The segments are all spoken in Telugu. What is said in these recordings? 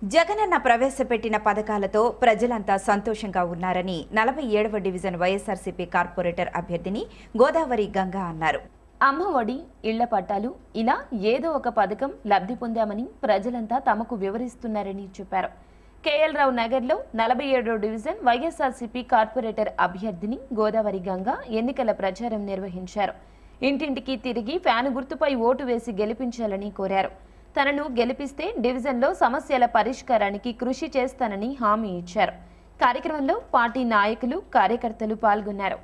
జగనన్న ప్రవేశపెట్టిన పథకాలతో ప్రజలంతా సంతోషంగా ఉన్నారని నలభై ఏడవ డివిజన్ వైఎస్ఆర్సీపీ కార్పొరేటర్ అభ్యర్థిని గోదావరి గంగా అన్నారు అమ్మ ఒడి ఇళ్ల పట్టాలు ఇలా ఏదో ఒక పథకం లబ్ధి పొందామని ప్రజలంతా తమకు వివరిస్తున్నారని చెప్పారు కేఎల్ రావు నగర్లో నలభై ఏడో డివిజన్ వైఎస్ఆర్సీపీ కార్పొరేటర్ అభ్యర్థిని గోదావరి గంగా ఎన్నికల ప్రచారం నిర్వహించారు ఇంటింటికి తిరిగి ఫ్యాను గుర్తుపై ఓటు వేసి గెలిపించాలని కోరారు తనను గెలిపిస్తే డివిజన్లో సమస్యల పరిష్కారానికి కృషి చేస్తానని హామీ ఇచ్చారు కార్యక్రమంలో పార్టీ నాయకులు కార్యకర్తలు పాల్గొన్నారు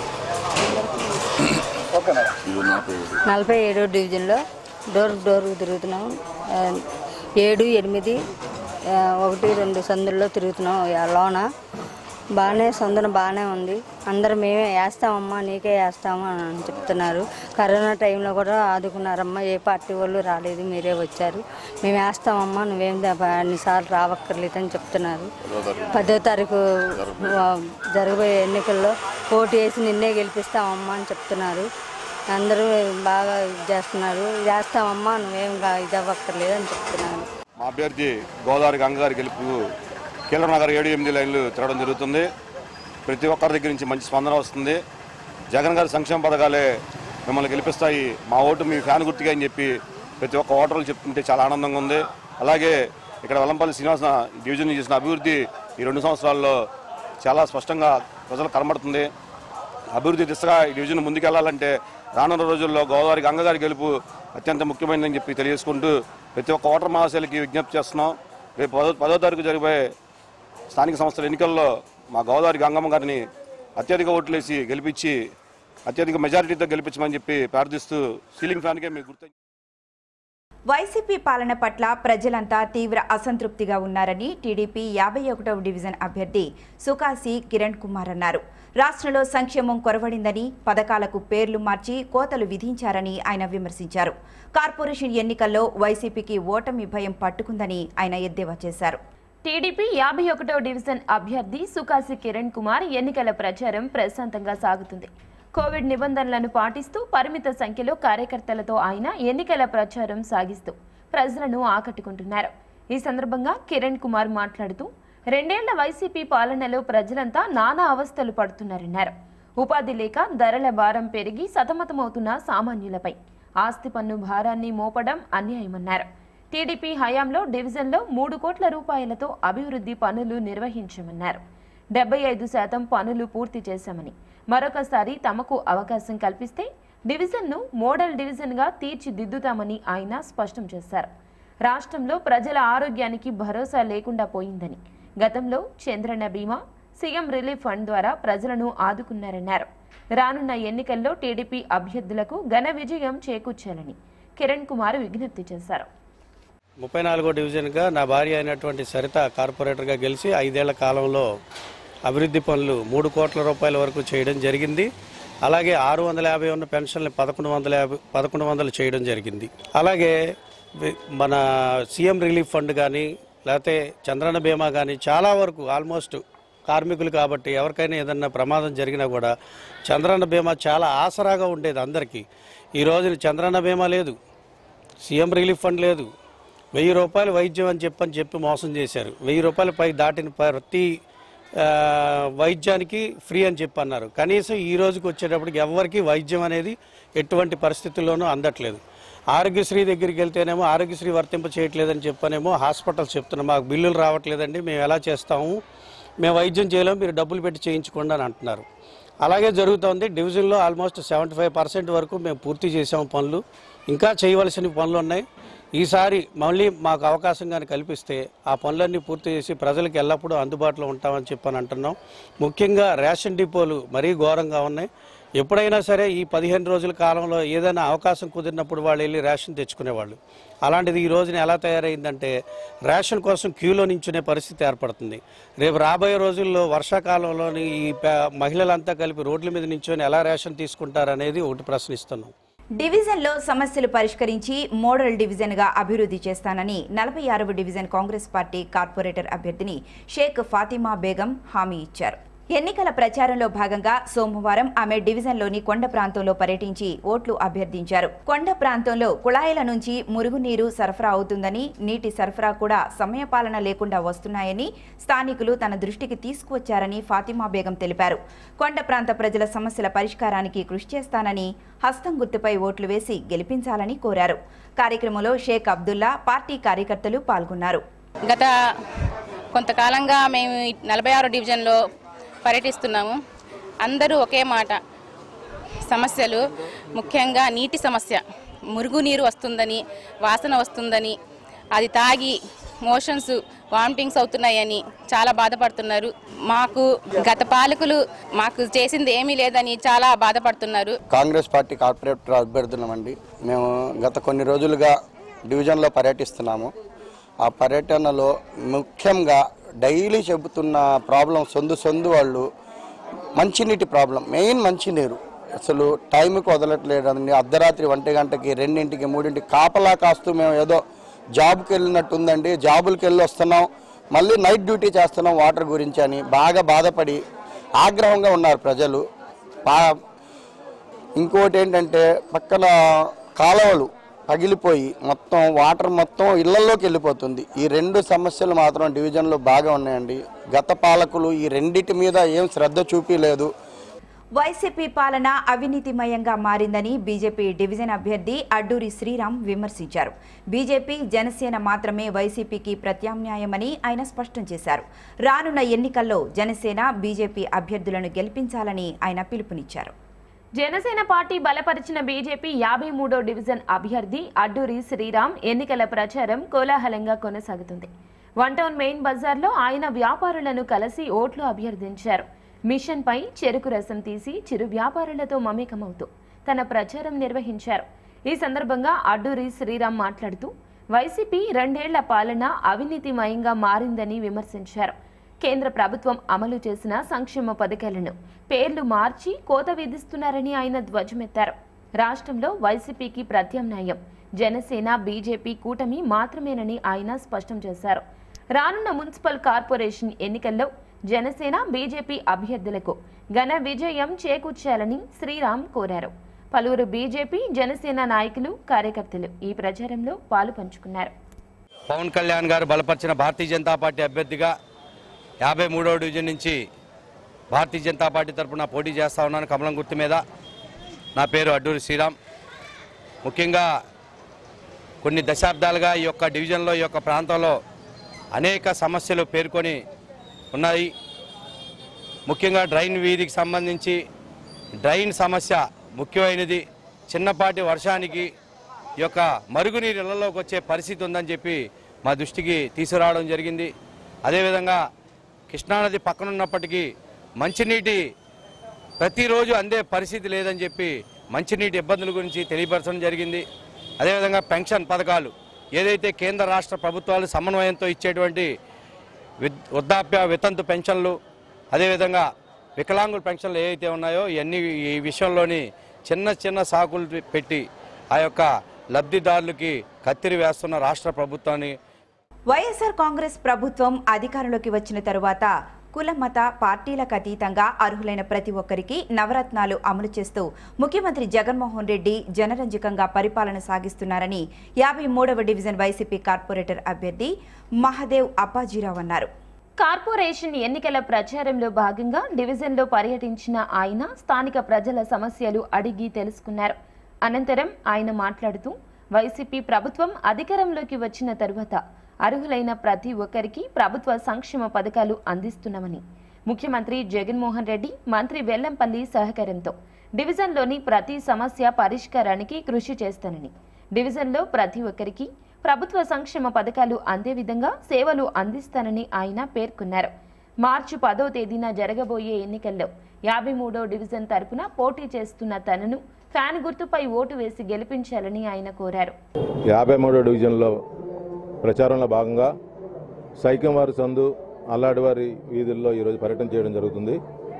నలభై ఏడో డివిజన్లో డోర్ డోర్ తిరుగుతున్నాం ఆ, ఏడు ఎనిమిది ఆ, ఒకటి రెండు సందుల్లో తిరుగుతున్నాం ఆ లోన బాగానే సందున బాగానే ఉంది అందరూ మేమే వేస్తామమ్మా నీకే వేస్తాము అని చెప్తున్నారు కరోనా టైంలో కూడా ఆదుకున్నారమ్మా ఏ పార్టీ వాళ్ళు రాలేదు మీరే వచ్చారు మేము వేస్తామమ్మా నువ్వేం దా- అన్నిసార్లు రావక్కర్లేదని చెప్తున్నారు పదో తారీఖు ఆ, జరగబోయే ఎన్నికల్లో ఓటు వేసి నిన్నే గెలిపిస్తామమ్మా అని చెప్తున్నారు అందరూ బాగా ఇది చేస్తున్నారు చేస్తామమ్మా నువ్వేం గా- ఇది అవ్వక్కర్లేదు అని చెప్తున్నారు మా అభ్యర్థి గోదావరి గంగారి గెలుపు కీలర నగర్ ఏడు ఎనిమిది లైన్లు తిరగడం జరుగుతుంది ప్రతి ఒక్కరి దగ్గర నుంచి మంచి స్పందన వస్తుంది జగన్ గారి సంక్షేమ పథకాలే మిమ్మల్ని గెలిపిస్తాయి మా ఓటు మీ ఫ్యాన్ గుర్తుగా అని చెప్పి ప్రతి ఒక్క ఓటర్లు చెప్తుంటే చాలా ఆనందంగా ఉంది అలాగే ఇక్కడ వెల్లంపల్లి శ్రీనివాస డివిజన్ చేసిన అభివృద్ధి ఈ రెండు సంవత్సరాల్లో చాలా స్పష్టంగా ప్రజలకు కనబడుతుంది అభివృద్ధి దిశగా ఈ డివిజన్ ముందుకెళ్లాలంటే రానున్న రోజుల్లో గోదావరి గంగగారి గెలుపు అత్యంత ముఖ్యమైనదని చెప్పి తెలియజేసుకుంటూ ప్రతి ఒక్క ఓటర్ మహాశైలికి విజ్ఞప్తి చేస్తున్నాం రేపు పదో పదో తారీఖు జరిగే స్థానిక సంస్థల ఎన్నికల్లో మా గోదావరి గంగమ్మ గారిని అత్యధిక ఓట్లేసి గెలిపించి అత్యధిక మెజారిటీతో గెలిపించమని చెప్పి ప్రార్థిస్తూ సీలింగ్ ఫ్యాన్కే మీకు గుర్తు వైసీపీ పాలన పట్ల ప్రజలంతా తీవ్ర అసంతృప్తిగా ఉన్నారని టీడీపీ యాభై ఒకటవ డివిజన్ అభ్యర్థి సుకాసి కిరణ్ కుమార్ అన్నారు రాష్ట్రంలో సంక్షేమం కొరవడిందని పథకాలకు పేర్లు మార్చి కోతలు విధించారని ఆయన విమర్శించారు కార్పొరేషన్ ఎన్నికల్లో వైసీపీకి ఓటమి భయం పట్టుకుందని ఆయన ఎద్దేవా చేశారు టీడీపీ యాభై ఒకటో డివిజన్ అభ్యర్థి సుకాసి కిరణ్ కుమార్ ఎన్నికల ప్రచారం ప్రశాంతంగా సాగుతుంది కోవిడ్ నిబంధనలను పాటిస్తూ పరిమిత సంఖ్యలో కార్యకర్తలతో ఆయన ఎన్నికల ప్రచారం సాగిస్తూ ప్రజలను ఆకట్టుకుంటున్నారు ఈ సందర్భంగా కిరణ్ కుమార్ మాట్లాడుతూ రెండేళ్ల వైసీపీ పాలనలో ప్రజలంతా నానా అవస్థలు పడుతున్నారన్నారు ఉపాధి లేక ధరల భారం పెరిగి సతమతమవుతున్న సామాన్యులపై ఆస్తి పన్ను భారాన్ని మోపడం అన్యాయమన్నారు టీడీపీ హయాంలో డివిజన్లో మూడు కోట్ల రూపాయలతో అభివృద్ధి పనులు నిర్వహించామన్నారు డెబ్బై ఐదు శాతం పనులు పూర్తి చేశామని మరొకసారి తమకు అవకాశం కల్పిస్తే డివిజన్ను మోడల్ డివిజన్గా తీర్చిదిద్దుతామని ఆయన స్పష్టం చేశారు రాష్ట్రంలో ప్రజల ఆరోగ్యానికి భరోసా లేకుండా పోయిందని గతంలో చంద్రన్న బీమా సీఎం రిలీఫ్ ఫండ్ ద్వారా ప్రజలను ఆదుకున్నారన్నారు రానున్న ఎన్నికల్లో టీడీపీ అభ్యర్థులకు ఘన విజయం చేకూర్చాలని కిరణ్ కుమార్ విజ్ఞప్తి చేశారు ముప్పై నాలుగో డివిజన్గా నా భార్య అయినటువంటి సరిత కార్పొరేటర్గా గెలిచి ఐదేళ్ల కాలంలో అభివృద్ధి పనులు మూడు కోట్ల రూపాయల వరకు చేయడం జరిగింది అలాగే ఆరు వందల యాభై ఉన్న పెన్షన్లు పదకొండు వందల యాభై పదకొండు వందలు చేయడం జరిగింది అలాగే వి- మన సీఎం రిలీఫ్ ఫండ్ కానీ లేకపోతే చంద్రన్న బీమా కానీ చాలా వరకు ఆల్మోస్ట్ కార్మికులు కాబట్టి ఎవరికైనా ఏదన్నా ప్రమాదం జరిగినా కూడా చంద్రన్న బీమా చాలా ఆసరాగా ఉండేది అందరికీ ఈ రోజు చంద్రన్న బీమా లేదు సీఎం రిలీఫ్ ఫండ్ లేదు వెయ్యి రూపాయలు వైద్యం అని చెప్పని చెప్పి మోసం చేశారు వెయ్యి రూపాయల పై దాటిన ప్రతి ఆ, వైద్యానికి ఫ్రీ అని చెప్పి అన్నారు కనీసం ఈ రోజుకి వచ్చేటప్పటికి ఎవరికి వైద్యం అనేది ఎటువంటి పరిస్థితుల్లోనూ అందట్లేదు ఆరోగ్యశ్రీ దగ్గరికి వెళ్తేనేమో ఆరోగ్యశ్రీ వర్తింప చేయట్లేదని చెప్పనేమో హాస్పిటల్స్ చెప్తున్నాం మాకు బిల్లులు రావట్లేదండి మేము ఎలా చేస్తాము మేము వైద్యం చేయలేము మీరు డబ్బులు పెట్టి చేయించుకోండి అని అంటున్నారు అలాగే జరుగుతోంది డివిజన్లో ఆల్మోస్ట్ సెవెంటీ ఫైవ్ పర్సెంట్ వరకు మేము పూర్తి చేసాము పనులు ఇంకా చేయవలసిన పనులు ఉన్నాయి ఈసారి మళ్ళీ మాకు అవకాశం కానీ కల్పిస్తే ఆ పనులన్నీ పూర్తి చేసి ప్రజలకు ఎల్లప్పుడూ అందుబాటులో ఉంటామని చెప్పని అంటున్నాం ముఖ్యంగా రేషన్ డిపోలు మరీ ఘోరంగా ఉన్నాయి ఎప్పుడైనా సరే ఈ పదిహేను రోజుల కాలంలో ఏదైనా అవకాశం కుదిరినప్పుడు వాళ్ళు వెళ్ళి రేషన్ తెచ్చుకునేవాళ్ళు అలాంటిది ఈ రోజున ఎలా తయారైందంటే రేషన్ కోసం క్యూలో నించునే పరిస్థితి ఏర్పడుతుంది రేపు రాబోయే రోజుల్లో వర్షాకాలంలోని ఈ పే- మహిళలంతా కలిపి రోడ్ల మీద నించొని ఎలా రేషన్ తీసుకుంటారనేది ఒకటి ప్రశ్నిస్తున్నాం డివిజన్లో సమస్యలు పరిష్కరించి మోడల్ డివిజన్గా అభివృద్ధి చేస్తానని నలభై ఆరవ డివిజన్ కాంగ్రెస్ పార్టీ కార్పొరేటర్ అభ్యర్థిని షేక్ ఫాతిమా బేగం హామీ ఇచ్చారు ఎన్నికల ప్రచారంలో భాగంగా సోమవారం ఆమె డివిజన్లోని కొండ ప్రాంతంలో పర్యటించి ఓట్లు అభ్యర్థించారు కొండ ప్రాంతంలో కుళాయిల నుంచి మురుగునీరు సరఫరా అవుతుందని నీటి సరఫరా కూడా సమయపాలన లేకుండా వస్తున్నాయని స్థానికులు తన దృష్టికి తీసుకువచ్చారని ఫాతిమా బేగం తెలిపారు కొండ ప్రాంత ప్రజల సమస్యల పరిష్కారానికి కృషి చేస్తానని హస్తం గుర్తుపై ఓట్లు వేసి గెలిపించాలని కోరారు కార్యక్రమంలో షేక్ అబ్దుల్లా పార్టీ కార్యకర్తలు పాల్గొన్నారు గత కొంతకాలంగా మేము ఈ నలభై ఆరో డివిజన్లో పర్యటిస్తున్నాము అందరూ ఒకే మాట సమస్యలు ముఖ్యంగా నీటి సమస్య మురుగునీరు వస్తుందని వాసన వస్తుందని అది తాగి మోషన్స్ వామిటింగ్స్ అవుతున్నాయని చాలా బాధపడుతున్నారు మాకు గత పాలకులు మాకు చేసింది ఏమీ లేదని చాలా బాధపడుతున్నారు కాంగ్రెస్ పార్టీ కార్పొరేటర్ అభ్యర్థులమండి మేము గత కొన్ని రోజులుగా డివిజన్లో పర్యటిస్తున్నాము ఆ పర్యటనలో ముఖ్యంగా డైలీ చెబుతున్న ప్రాబ్లం సొందు సొందు వాళ్ళు మంచినీటి ప్రాబ్లం మెయిన్ మంచినీరు అసలు టైంకి వదలట్లేదండి అర్ధరాత్రి ఒంటి గంటకి రెండింటికి మూడింటికి కాపలా కాస్తూ మేము ఏదో జాబ్కి వెళ్ళినట్టు ఉందండి జాబులకి వెళ్ళి వస్తున్నాం మళ్ళీ నైట్ డ్యూటీ చేస్తున్నాం వాటర్ గురించి అని బాగా బాధపడి ఆగ్రహంగా ఉన్నారు ప్రజలు బా ఇంకోటి ఏంటంటే పక్కన కాలువలు పగిలిపోయి మొత్తం వాటర్ మొత్తం ఇళ్లలోకి వెళ్ళిపోతుంది ఈ రెండు సమస్యలు మాత్రం డివిజన్లో బాగా ఉన్నాయండి గత పాలకులు ఈ రెండిటి మీద ఏం శ్రద్ధ చూపించలేదు వైసీపీ పాలన అవినీతిమయంగా మారిందని బీజేపీ డివిజన్ అభ్యర్థి అడ్డూరి శ్రీరామ్ విమర్శించారు బీజేపీ జనసేన మాత్రమే వైసీపీకి ప్రత్యామ్నాయమని ఆయన స్పష్టం చేశారు రానున్న ఎన్నికల్లో జనసేన బీజేపీ అభ్యర్థులను గెలిపించాలని ఆయన పిలుపునిచ్చారు జనసేన పార్టీ బలపరిచిన బీజేపీ యాభై మూడో డివిజన్ అభ్యర్థి అడ్డూరి శ్రీరామ్ ఎన్నికల ప్రచారం కోలాహలంగా కొనసాగుతుంది వన్ టౌన్ మెయిన్ బజార్లో ఆయన వ్యాపారులను కలిసి ఓట్లు అభ్యర్థించారు మిషన్ పై చెరుకు రసం తీసి చిరు వ్యాపారులతో మమేకమవుతూ తన ప్రచారం నిర్వహించారు ఈ సందర్భంగా అడ్డూరి శ్రీరామ్ మాట్లాడుతూ వైసీపీ రెండేళ్ల పాలన అవినీతిమయంగా మారిందని విమర్శించారు కేంద్ర ప్రభుత్వం అమలు చేసిన సంక్షేమ పథకాలను పేర్లు మార్చి కోత విధిస్తున్నారని ఆయన ధ్వజమెత్తారు రాష్ట్రంలో వైసీపీకి ప్రత్యామ్నాయం జనసేన బీజేపీ కూటమి మాత్రమేనని ఆయన స్పష్టం చేశారు రానున్న మున్సిపల్ కార్పొరేషన్ ఎన్నికల్లో జనసేన బీజేపీ అభ్యర్థులకు ఘన విజయం చేకూర్చాలని శ్రీరామ్ కోరారు పలువురు బీజేపీ జనసేన నాయకులు కార్యకర్తలు ఈ ప్రచారంలో పాలు పంచుకున్నారు పవన్ కళ్యాణ్ గారు బలపరిచిన భారతీయ జనతా పార్టీ అభ్యర్థిగా యాభై మూడవ డివిజన్ నుంచి భారతీయ జనతా పార్టీ తరఫున పోటీ చేస్తా ఉన్నాను కమలం గుర్తు మీద నా పేరు అడ్డూరి శ్రీరామ్ ముఖ్యంగా కొన్ని దశాబ్దాలుగా ఈ యొక్క డివిజన్లో ఈ యొక్క ప్రాంతంలో అనేక సమస్యలు పేర్కొని ఉన్నాయి ముఖ్యంగా డ్రైన్ వీధికి సంబంధించి డ్రైన్ సమస్య ముఖ్యమైనది చిన్నపాటి వర్షానికి ఈ యొక్క మరుగునీరు ఇళ్లలోకి వచ్చే పరిస్థితి ఉందని చెప్పి మా దృష్టికి తీసుకురావడం జరిగింది అదేవిధంగా కృష్ణానది పక్కన ఉన్నప్పటికీ మంచినీటి ప్రతిరోజు అందే పరిస్థితి లేదని చెప్పి మంచినీటి ఇబ్బందుల గురించి తెలియపరచడం జరిగింది అదేవిధంగా పెన్షన్ పథకాలు ఏదైతే కేంద్ర రాష్ట్ర ప్రభుత్వాలు సమన్వయంతో ఇచ్చేటువంటి విద్- వృద్ధాప్య వితంతు పెన్షన్లు అదేవిధంగా వికలాంగుల పెన్షన్లు ఏవైతే ఉన్నాయో ఇవన్నీ ఈ విషయంలోని చిన్న చిన్న సాకులు పెట్టి ఆ యొక్క లబ్ధిదారులకి కత్తిరి వేస్తున్న రాష్ట్ర ప్రభుత్వాన్ని వైఎస్ఆర్ కాంగ్రెస్ ప్రభుత్వం అధికారంలోకి వచ్చిన తరువాత కుల మత పార్టీలకు అతీతంగా అర్హులైన ప్రతి ఒక్కరికి నవరత్నాలు అమలు చేస్తూ ముఖ్యమంత్రి జగన్మోహన్ రెడ్డి జనరంజకంగా పరిపాలన సాగిస్తున్నారని యాభై మూడవ డివిజన్ వైసీపీ కార్పొరేటర్ అభ్యర్థి మహదేవ్ అప్పాజీరావు అన్నారు కార్పొరేషన్ ఎన్నికల ప్రచారంలో భాగంగా డివిజన్లో పర్యటించిన ఆయన స్థానిక ప్రజల సమస్యలు అడిగి తెలుసుకున్నారు అనంతరం ఆయన మాట్లాడుతూ వైసీపీ ప్రభుత్వం అధికారంలోకి వచ్చిన తరువాత అర్హులైన ప్రతి ఒక్కరికి ప్రభుత్వ సంక్షేమ పథకాలు అందిస్తున్నామని ముఖ్యమంత్రి జగన్మోహన్ రెడ్డి మంత్రి వెల్లంపల్లి సహకారంతో డివిజన్లోని ప్రతి సమస్య పరిష్కారానికి కృషి చేస్తానని డివిజన్లో ప్రతి ఒక్కరికి ప్రభుత్వ సంక్షేమ పథకాలు అందే విధంగా సేవలు అందిస్తానని ఆయన పేర్కొన్నారు మార్చి పదో తేదీన జరగబోయే ఎన్నికల్లో యాభై మూడో డివిజన్ తరపున పోటీ చేస్తున్న తనను ఫ్యాన్ గుర్తుపై ఓటు వేసి గెలిపించాలని ఆయన కోరారు యాభై మూడో డివిజన్లో ప్రచారంలో భాగంగా సైకంవారి సందు అల్లాడివారి వీధుల్లో ఈరోజు పర్యటన చేయడం జరుగుతుంది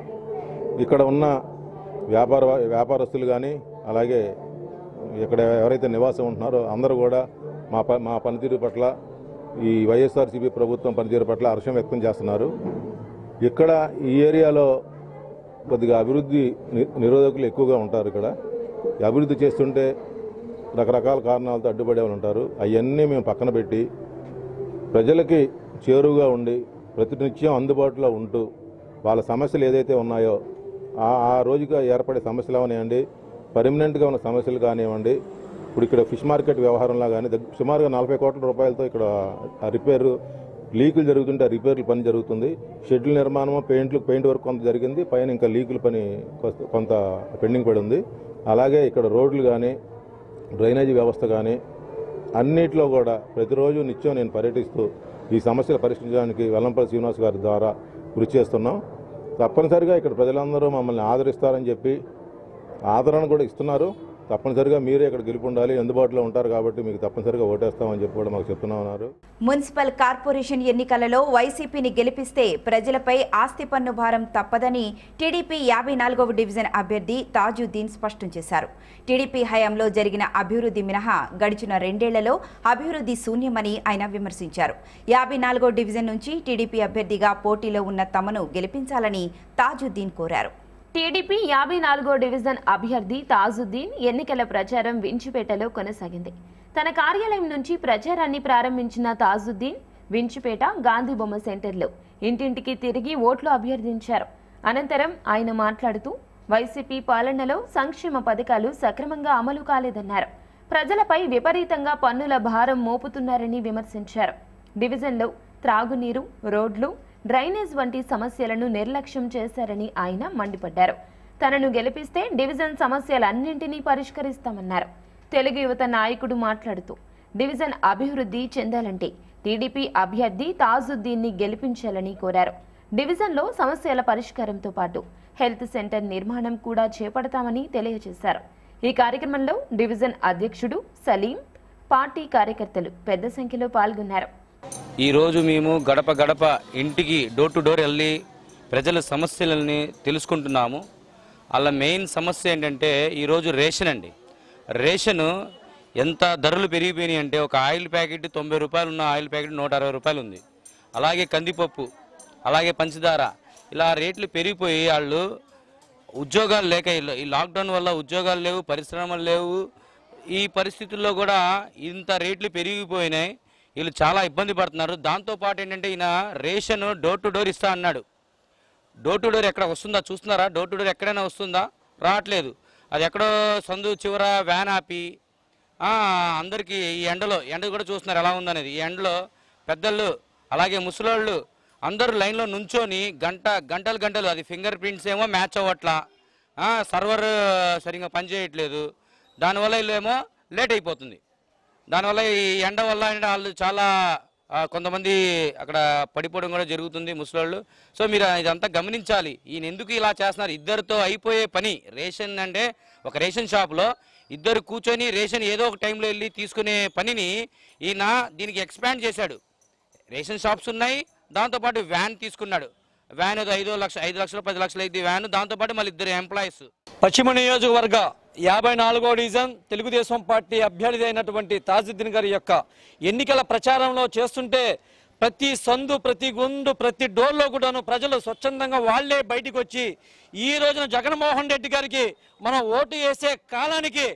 ఇక్కడ ఉన్న వ్యాపార వ్యాపారస్తులు కానీ అలాగే ఇక్కడ ఎవరైతే నివాసం ఉంటున్నారో అందరూ కూడా మా ప మా పనితీరు పట్ల ఈ వైఎస్ఆర్సీపీ ప్రభుత్వం పనితీరు పట్ల హర్షం వ్యక్తం చేస్తున్నారు ఇక్కడ ఈ ఏరియాలో కొద్దిగా అభివృద్ధి ని- నిరోధకులు ఎక్కువగా ఉంటారు ఇక్కడ ఈ అభివృద్ధి చేస్తుంటే రకరకాల కారణాలతో అడ్డుపడే వాళ్ళు ఉంటారు అవన్నీ మేము పక్కన పెట్టి ప్రజలకి చేరువుగా ఉండి ప్రతినిత్యం అందుబాటులో ఉంటూ వాళ్ళ సమస్యలు ఏదైతే ఉన్నాయో ఆ ఆ రోజుగా ఏర్పడే సమస్యలు అవనివ్వండి పర్మనెంట్గా ఉన్న సమస్యలు కానివ్వండి ఇప్పుడు ఇక్కడ ఫిష్ మార్కెట్ వ్యవహారంలో కానీ దగ్గ- సుమారుగా నలభై కోట్ల రూపాయలతో ఇక్కడ ఆ రిపేరు లీకులు జరుగుతుంటే ఆ రిపేర్ల పని జరుగుతుంది షెడ్యూల్ నిర్మాణం పెయింట్లు పెయింట్ వర్క్ కొంత జరిగింది పైన ఇంకా లీకుల పని కొస్త- కొంత పెండింగ్ పడి ఉంది అలాగే ఇక్కడ రోడ్లు కానీ డ్రైనేజీ వ్యవస్థ కానీ అన్నిట్లో కూడా ప్రతిరోజు నిత్యం నేను పర్యటిస్తూ ఈ సమస్యలు పరిష్కరించడానికి వెల్లంపల్లి శ్రీనివాస్ గారి ద్వారా కృషి చేస్తున్నాం తప్పనిసరిగా ఇక్కడ ప్రజలందరూ మమ్మల్ని ఆదరిస్తారని చెప్పి ఆదరణ కూడా ఇస్తున్నారు తప్పనిసరిగా మీరే ఇక్కడ గెలుపు ఉండాలి అందుబాటులో ఉంటారు కాబట్టి మీకు తప్పనిసరిగా ఓటేస్తామని చెప్పి కూడా మాకు చెప్తున్నా ఉన్నారు మున్సిపల్ కార్పొరేషన్ ఎన్నికలలో వైసీపీని గెలిపిస్తే ప్రజలపై ఆస్తి పన్ను భారం తప్పదని టీడీపీ యాభై నాలుగవ డివిజన్ అభ్యర్థి తాజుద్దీన్ స్పష్టం చేశారు టీడీపీ హయాంలో జరిగిన అభివృద్ధి మినహా గడిచిన రెండేళ్లలో అభివృద్ధి శూన్యమని ఆయన విమర్శించారు యాభై నాలుగో డివిజన్ నుంచి టీడీపీ అభ్యర్థిగా పోటీలో ఉన్న తమను గెలిపించాలని తాజుద్దీన్ కోరారు టీడీపీ యాభై నాలుగో డివిజన్ అభ్యర్థి తాజుద్దీన్ ఎన్నికల ప్రచారం వించిపేటలో కొనసాగింది తన కార్యాలయం నుంచి ప్రచారాన్ని ప్రారంభించిన తాజుద్దీన్ వించిపేట గాంధీ బొమ్మ సెంటర్లో ఇంటింటికి తిరిగి ఓట్లు అభ్యర్థించారు అనంతరం ఆయన మాట్లాడుతూ వైసీపీ పాలనలో సంక్షేమ పథకాలు సక్రమంగా అమలు కాలేదన్నారు ప్రజలపై విపరీతంగా పన్నుల భారం మోపుతున్నారని విమర్శించారు డివిజన్లో త్రాగునీరు రోడ్లు డ్రైనేజ్ వంటి సమస్యలను నిర్లక్ష్యం చేశారని ఆయన మండిపడ్డారు తనను గెలిపిస్తే డివిజన్ సమస్యలన్నింటినీ పరిష్కరిస్తామన్నారు తెలుగు యువత నాయకుడు మాట్లాడుతూ డివిజన్ అభివృద్ధి చెందాలంటే టీడీపీ అభ్యర్థి తాజుద్దీన్ని గెలిపించాలని కోరారు డివిజన్లో సమస్యల పరిష్కారంతో పాటు హెల్త్ సెంటర్ నిర్మాణం కూడా చేపడతామని తెలియజేశారు ఈ కార్యక్రమంలో డివిజన్ అధ్యక్షుడు సలీం పార్టీ కార్యకర్తలు పెద్ద సంఖ్యలో పాల్గొన్నారు ఈరోజు మేము గడప గడప ఇంటికి డోర్ టు డోర్ వెళ్ళి ప్రజల సమస్యలని తెలుసుకుంటున్నాము అలా మెయిన్ సమస్య ఏంటంటే ఈరోజు రేషన్ అండి రేషన్ ఎంత ధరలు పెరిగిపోయినాయి అంటే ఒక ఆయిల్ ప్యాకెట్ తొంభై రూపాయలు ఉన్న ఆయిల్ ప్యాకెట్ నూట అరవై రూపాయలు ఉంది అలాగే కందిపప్పు అలాగే పంచదార ఇలా రేట్లు పెరిగిపోయి వాళ్ళు ఉద్యోగాలు లేక ఈ- ఈ లాక్డౌన్ వల్ల ఉద్యోగాలు లేవు పరిశ్రమలు లేవు ఈ పరిస్థితుల్లో కూడా ఇంత రేట్లు పెరిగిపోయినాయి వీళ్ళు చాలా ఇబ్బంది పడుతున్నారు దాంతోపాటు ఏంటంటే ఈయన రేషన్ డోర్ టు డోర్ ఇస్తా అన్నాడు డోర్ టు డోర్ ఎక్కడ వస్తుందా చూస్తున్నారా డోర్ టు డోర్ ఎక్కడైనా వస్తుందా రావట్లేదు అది ఎక్కడో సందు చివర వ్యాన్ ఆపి ఆ, అందరికీ ఈ ఎండలో ఎండ కూడా చూస్తున్నారు ఎలా ఉందనేది ఈ ఎండలో పెద్దళ్ళు అలాగే ముసలోళ్ళు అందరూ లైన్లో నుంచొని గంట గంటలు గంటలు అది ఫింగర్ ప్రింట్స్ ఏమో మ్యాచ్ అవ్వట్లా ఆ, సర్వర్ సరిగ్గా పనిచేయట్లేదు దానివల్ల వీళ్ళేమో లేట్ అయిపోతుంది దానివల్ల ఈ ఎండ వల్ల ఏంటంటే వాళ్ళు చాలా ఆ, కొంతమంది అక్కడ పడిపోవడం కూడా జరుగుతుంది ముసలోళ్ళు సో మీరు ఇదంతా గమనించాలి ఈయన ఎందుకు ఇలా చేస్తున్నారు ఇద్దరితో అయిపోయే పని రేషన్ అంటే ఒక రేషన్ షాప్లో ఇద్దరు కూర్చొని రేషన్ ఏదో ఒక టైంలో వెళ్ళి తీసుకునే పనిని ఈయన దీనికి ఎక్స్పాండ్ చేశాడు రేషన్ షాప్స్ ఉన్నాయి దాంతోపాటు వ్యాన్ తీసుకున్నాడు వ్యాన్ ఏదో ఐదో లక్ష ఐదు లక్షలు పది లక్షలు అయితే వ్యాన్ దాంతోపాటు మళ్ళీ ఇద్దరు ఎంప్లాయీస్ పశ్చిమ నియోజకవర్గ యాభై నాలుగో డివిజన్ తెలుగుదేశం పార్టీ అభ్యర్థి అయినటువంటి తాజుద్దీన్ గారి యొక్క ఎన్నికల ప్రచారంలో చేస్తుంటే ప్రతి సందు ప్రతి గుండు ప్రతి డోర్లో కూడాను ప్రజలు స్వచ్ఛందంగా వాళ్లే బయటికి వచ్చి ఈ రోజున జగన్మోహన్ రెడ్డి గారికి మనం ఓటు వేసే కాలానికి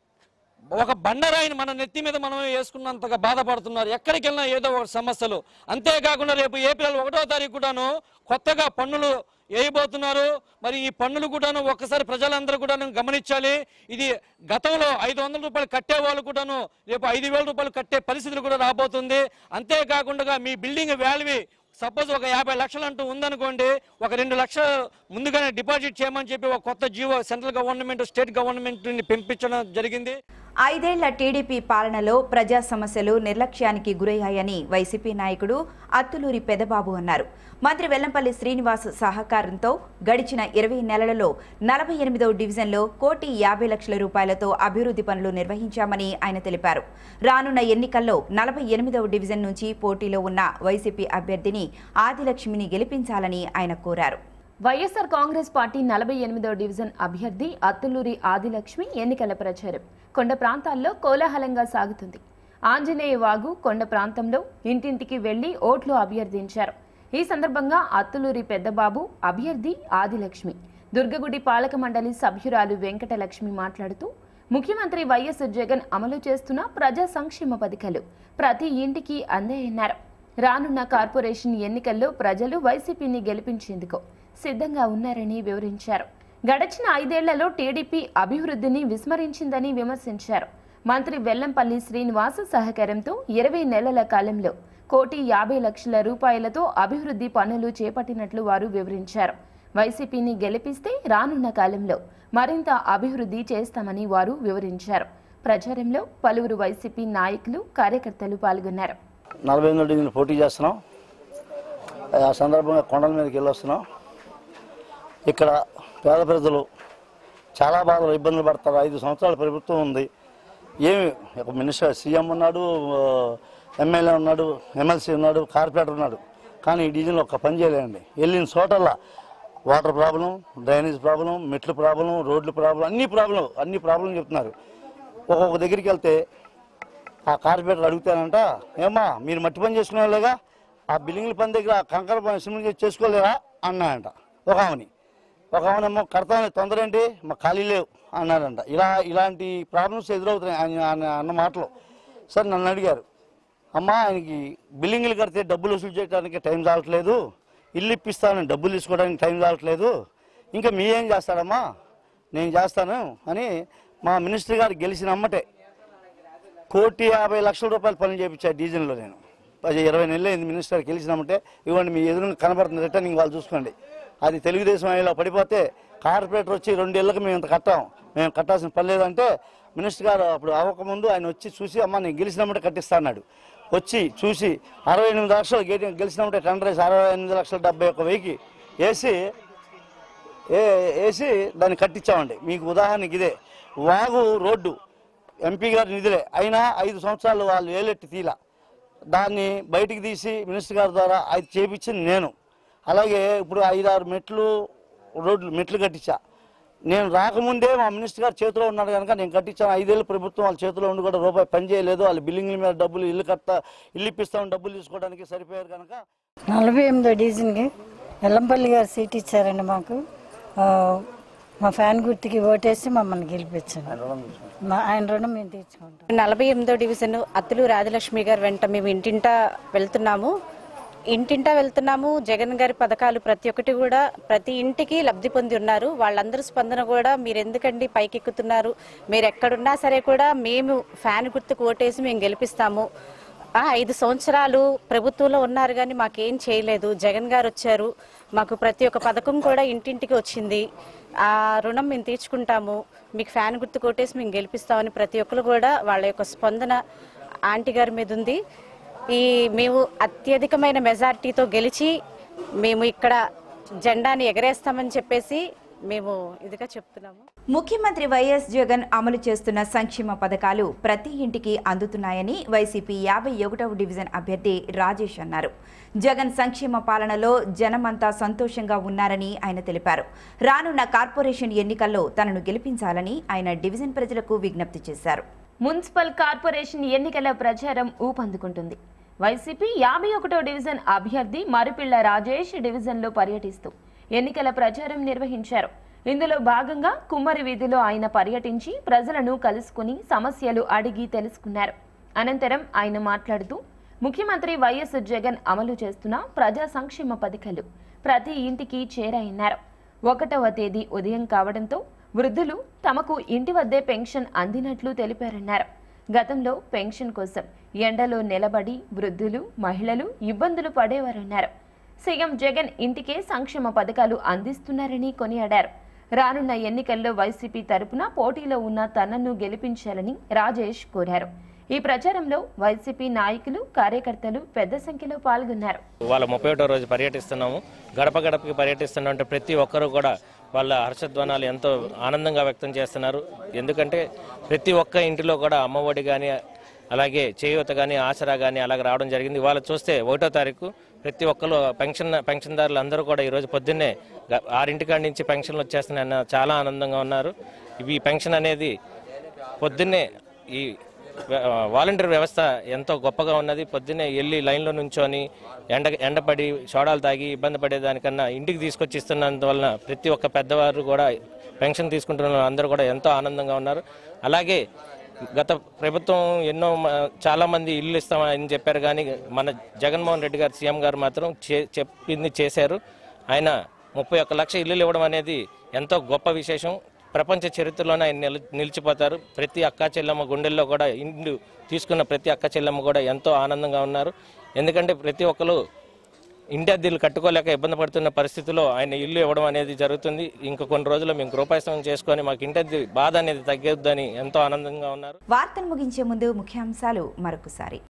ఒక బండరాయిని మన నెత్తి మీద మనం వేసుకున్నంతగా బాధపడుతున్నారు ఎక్కడికి వెళ్ళినా ఏదో ఒక సమస్యలు అంతేకాకుండా రేపు ఏప్రిల్ ఒకటో తారీఖు కూడాను కొత్తగా పన్నులు వేయబోతున్నారు మరి ఈ పన్నులు కూడాను ఒక్కసారి ప్రజలందరూ కూడాను గమనించాలి ఇది గతంలో ఐదు వందల రూపాయలు కట్టే వాళ్ళు కూడాను రేపు ఐదు వేల రూపాయలు కట్టే పరిస్థితులు కూడా రాబోతుంది అంతేకాకుండా మీ బిల్డింగ్ వాల్యూ సపోజ్ ఒక యాభై లక్షలు అంటూ ఉందనుకోండి ఒక రెండు లక్షలు ముందుగానే డిపాజిట్ చేయమని చెప్పి ఒక కొత్త G O central government state government పంపించడం జరిగింది ఐదేళ్ల టీడీపీ పాలనలో ప్రజా సమస్యలు నిర్లక్ష్యానికి గురయ్యాయని వైసీపీ నాయకుడు అత్తులూరి పెదబాబు అన్నారు మంత్రి వెల్లంపల్లి శ్రీనివాస్ సహకారంతో గడిచిన ఇరవై నెలలలో నలభై ఎనిమిదవ డివిజన్లో కోటి యాభై లక్షల రూపాయలతో అభివృద్ధి పనులు నిర్వహించామని ఆయన తెలిపారు రానున్న ఎన్నికల్లో నలభై ఎనిమిదవ డివిజన్ నుంచి పోటీలో ఉన్న వైసీపీ అభ్యర్థిని ఆదిలక్ష్మిని గెలిపించాలని ఆయన కోరారు వైఎస్ఆర్ కాంగ్రెస్ పార్టీ నలభై ఎనిమిదో డివిజన్ అభ్యర్థి అత్తులూరి ఆదిలక్ష్మి ఎన్నికల ప్రచారం కొండ ప్రాంతాల్లో కోలాహలంగా సాగుతుంది ఆంజనేయ వాగు కొండ ప్రాంతంలో ఇంటింటికి వెళ్లి ఓట్లు అభ్యర్థించారు ఈ సందర్భంగా అత్తులూరి పెద్దబాబు అభ్యర్థి ఆదిలక్ష్మి దుర్గగుడి పాలక మండలి సభ్యురాలు వెంకటలక్ష్మి మాట్లాడుతూ ముఖ్యమంత్రి వైఎస్ జగన్ అమలు చేస్తున్న ప్రజా సంక్షేమ పథకాలు ప్రతి ఇంటికి అందాయన్నారు రానున్న కార్పొరేషన్ ఎన్నికల్లో ప్రజలు వైసీపీని గెలిపించేందుకు సిద్ధంగా ఉన్నారని వివరించారు గడచిన ఐదేళ్లలో టీడీపీ అభివృద్ధిని విస్మరించిందని విమర్శించారు మంత్రి వెల్లంపల్లి శ్రీనివాస్ సహకారంతో ఇరవై నెలల కాలంలో కోటి యాభై లక్షల రూపాయలతో అభివృద్ధి పనులు చేపట్టినట్లు వారు వివరించారు వైసీపీని గెలిపిస్తే రానున్న కాలంలో మరింత అభివృద్ధి చేస్తామని వారు వివరించారు ప్రచారంలో పలువురు వైసీపీ నాయకులు కార్యకర్తలు పాల్గొన్నారు నలభై ఎనిమిది డిగ్రీలు పోటీ చేస్తున్నాం ఆ సందర్భంగా కొండల మీదకి వెళ్ళొస్తున్నాం ఇక్కడ పేద ప్రజలు చాలా బాధలు ఇబ్బందులు పడతారు ఐదు సంవత్సరాల ప్రభుత్వం ఉంది ఏమి ఒక మినిస్టర్ సీఎం ఉన్నాడు ఎమ్మెల్యే ఉన్నాడు ఎమ్మెల్సీ ఉన్నాడు కార్పొరేటర్ ఉన్నాడు కానీ ఈ డివిజన్లో ఒక్క పని చేయలేదండి వెళ్ళిన చోటల్లా వాటర్ ప్రాబ్లం డ్రైనేజ్ ప్రాబ్లం మెట్ల ప్రాబ్లం రోడ్ల ప్రాబ్లం అన్ని ప్రాబ్లం అన్ని ప్రాబ్లం చెప్తున్నారు ఒక్కొక్క దగ్గరికి వెళ్తే ఆ కార్పొరేటర్ అడుగుతానంట ఏమా మీరు మట్టి పని చేసుకునే వాళ్ళేగా ఆ బిల్డింగ్ల పని దగ్గర ఆ కంకర పని సిమెంట్ చేసి చేసుకోలేరా అన్నాడంట ఒక ఆమెని ఒక ఆమెనేమో కడతామని తొందర ఏంటి మా ఖాళీ లేవు అన్నాడంట ఇలా ఇలాంటి ప్రాబ్లమ్స్ ఎదురవుతున్నాయి ఆయన ఆయన అన్న మాటలు సార్ నన్ను అడిగారు అమ్మా ఆయనకి బిల్డింగ్లు కడితే డబ్బులు వసూలు చేయడానికి టైం చాలట్లేదు ఇల్లు ఇప్పిస్తానని డబ్బులు తీసుకోవడానికి టైం చాలట్లేదు ఇంకా మీ ఏం చేస్తాడమ్మా నేను చేస్తాను అని మా మినిస్టర్ గారు గెలిచిన అమ్మటే కోటి యాభై లక్షల రూపాయలు పనులు చేయించారు డీజిల్లో నేను పది ఇరవై నెలలు అయింది మినిస్టర్ గెలిచినామంటే ఇవ్వండి మీ ఎదురుగా కనబడుతుంది రిటర్నింగ్ వాళ్ళు చూసుకోండి అది తెలుగుదేశం అయ్యేలా పడిపోతే కార్పొరేటర్ వచ్చి రెండు ఏళ్ళకి మేము ఇంత కట్టాం మేము కట్టాల్సిన పని లేదంటే మినిస్టర్ గారు అప్పుడు అవ్వకముందు ఆయన వచ్చి చూసి అమ్మ నేను గెలిచినామంటే కట్టిస్తా అన్నాడు వచ్చి చూసి అరవై ఎనిమిది లక్షలు గేటి గెలిచినామంటే టెండర్ వేసి అరవై ఎనిమిది లక్షల డెబ్బై ఒక్క వెయ్యికి వేసి ఏ వేసి దాన్ని కట్టించామండి మీకు ఉదాహరణకి ఇదే వాగు రోడ్డు ఎంపీ గారి నిధులే అయినా ఐదు సంవత్సరాలు వాళ్ళు వేలెట్టి తీల దాన్ని బయటికి తీసి మినిస్టర్ గారి ద్వారా అది చేపించింది నేను అలాగే ఇప్పుడు ఐదారు మెట్లు రోడ్లు మెట్లు కట్టించా నేను రాకముందే మా మినిస్టర్ గారు చేతిలో ఉన్నాడు కనుక నేను కట్టించాను ఐదేళ్ళు ప్రభుత్వం వాళ్ళ చేతిలో ఉండి కూడా రూపాయి పని చేయలేదు వాళ్ళ బిల్డింగ్ల మీద డబ్బులు ఇల్లు కట్ట ఇల్లు ఇప్పిస్తామని డబ్బులు తీసుకోవడానికి సరిపోయారు కనుక నలభై ఎనిమిదో డివిజన్కి ఎల్లంపల్లి గారు సీట్ ఇచ్చారండి మాకు ఆ, మా ఫ్యాన్ గుర్తుకి ఓటేసి మమ్మల్ని గెలిపించారు మా ఆయన రుణం మేము తీర్చుకుంటాం నలభై ఎనిమిదో డివిజన్ అత్తులు రాజలక్ష్మి గారి వెంట మేము ఇంటింటా వెళ్తున్నాము ఇంటింటా వెళ్తున్నాము జగన్ గారి పథకాలు ప్రతి ఒక్కటి కూడా ప్రతి ఇంటికి లబ్ధి పొంది ఉన్నారు వాళ్ళందరి స్పందన కూడా మీరు ఎందుకండి పైకెక్కుతున్నారు మీరు ఎక్కడున్నా సరే కూడా మేము ఫ్యాన్ గుర్తుకు ఓటేసి మేము గెలిపిస్తాము ఆ, ఐదు సంవత్సరాలు ప్రభుత్వంలో ఉన్నారు కానీ మాకేం చేయలేదు జగన్ గారు వచ్చారు మాకు ప్రతి ఒక్క పథకం కూడా ఇంటింటికి వచ్చింది ఆ రుణం మేము తీర్చుకుంటాము మీకు ఫ్యాన్ గుర్తు కొట్టేసి మేము గెలిపిస్తామని ప్రతి ఒక్కరు కూడా వాళ్ళ యొక్క స్పందన ఆంటీ గారి మీద ఉంది ఈ మేము అత్యధికమైన మెజారిటీతో గెలిచి మేము ఇక్కడ జెండాని ఎగరేస్తామని చెప్పేసి మేము ఇదిగా చెప్తున్నాము ముఖ్యమంత్రి వైఎస్ జగన్ అమలు చేస్తున్న సంక్షేమ పథకాలు ప్రతి ఇంటికి అందుతున్నాయని వైసీపీ యాభై ఒకటవ డివిజన్ అభ్యర్థి రాజేష్ అన్నారు జగన్ సంక్షేమ పాలనలో జనమంతా సంతోషంగా ఉన్నారని ఆయన తెలిపారు రానున్న కార్పొరేషన్ ఎన్నికల్లో తనను గెలిపించాలని ఆయన డివిజన్ ప్రజలకు విజ్ఞప్తి చేశారు మున్సిపల్ కార్పొరేషన్ ఎన్నికల ప్రచారం ఊపందుకుంటుంది వైసీపీ యాభై ఒకటో డివిజన్ అభ్యర్థి మరుపిళ్ల రాజేష్ డివిజన్లో పర్యటిస్తూ ఎన్నికల ప్రచారం నిర్వహించారు ఇందులో భాగంగా కుమ్మరి వీధిలో ఆయన పర్యటించి ప్రజలను కలుసుకుని సమస్యలు అడిగి తెలుసుకున్నారు అనంతరం ఆయన మాట్లాడుతూ ముఖ్యమంత్రి వైఎస్ జగన్ అమలు చేస్తున్న ప్రజా సంక్షేమ పథకాలు ప్రతి ఇంటికి చేరాయన్నారు ఒకటవ తేదీ ఉదయం కావడంతో వృద్ధులు తమకు ఇంటి వద్దే పెన్షన్ అందినట్లు తెలిపారన్నారు గతంలో పెన్షన్ కోసం ఎండలో నిలబడి వృద్ధులు మహిళలు ఇబ్బందులు పడేవారన్నారు సీఎం జగన్ ఇంటికే సంక్షేమ పథకాలు అందిస్తున్నారని కొనియాడారు రానున్న ఎన్నికల్లో వైసీపీ తరపున పోటీలో ఉన్న తనను గెలిపించాలని రాజేష్ కోరారు ఈ ప్రచారంలో వైసీపీ నాయకులు కార్యకర్తలు పెద్ద సంఖ్యలో పాల్గొన్నారు వాళ్ళ ముప్పై ఒకటో రోజు పర్యటిస్తున్నాము గడప గడపకి పర్యటిస్తున్నాం అంటే ప్రతి ఒక్కరూ కూడా వాళ్ళ హర్షధ్వానాలు ఎంతో ఆనందంగా వ్యక్తం చేస్తున్నారు ఎందుకంటే ప్రతి ఒక్క ఇంటిలో కూడా అమ్మఒడి కానీ అలాగే చేయూత కానీ ఆసరా కానీ అలాగే రావడం జరిగింది ఇవాళ చూస్తే ఒకటో తారీఖు ప్రతి ఒక్కరు పెన్షన్ పెన్షన్దారులు అందరూ కూడా ఈరోజు పొద్దున్నే గ- ఆరింటికాడి నుంచి పెన్షన్లు వచ్చేస్తున్నాయన్న చాలా ఆనందంగా ఉన్నారు ఇవి పెన్షన్ అనేది పొద్దున్నే ఈ వాలంటీర్ వ్యవస్థ ఎంతో గొప్పగా ఉన్నది పొద్దున్నే వెళ్ళి లైన్లో నుంచొని ఎండ ఎండపడి సోడాలు తాగి ఇబ్బంది పడేదానికన్నా ఇంటికి తీసుకొచ్చి ఇస్తున్నందువలన ప్రతి ఒక్క పెద్దవారు కూడా పెన్షన్ తీసుకుంటున్న అందరూ కూడా ఎంతో ఆనందంగా ఉన్నారు అలాగే గత ప్రభుత్వం ఎన్నో మ- చాలా మంది ఇల్లు ఇస్తామని చెప్పారు కానీ మన జగన్మోహన్ రెడ్డి గారు సీఎం గారు మాత్రం చే- చెప్పింది చేశారు ఆయన ముప్పై ఒక్క లక్ష ఇల్లులు ఇవ్వడం అనేది ఎంతో గొప్ప విశేషం ప్రపంచ చరిత్రలోనే ఆయన నిల్ నిలిచిపోతారు ప్రతి అక్క చెల్లెమ్మ గుండెల్లో కూడా ఇల్లు తీసుకున్న ప్రతి అక్క చెల్లెమ్మ కూడా ఎంతో ఆనందంగా ఉన్నారు ఎందుకంటే ప్రతి ఒక్కరు ఇంటి అద్దెలు కట్టుకోలేక ఇబ్బంది పడుతున్న పరిస్థితిలో ఆయన ఇల్లు ఇవ్వడం అనేది జరుగుతుంది ఇంకా కొన్ని రోజుల్లో మేము గృహపరిశ్రమం చేసుకొని మాకు ఇంటి అద్దె బాధ అనేది తగ్గొద్దని ఎంతో ఆనందంగా ఉన్నారు వార్తలు ముగించే ముందు ముఖ్యాంశాలు మరొకసారి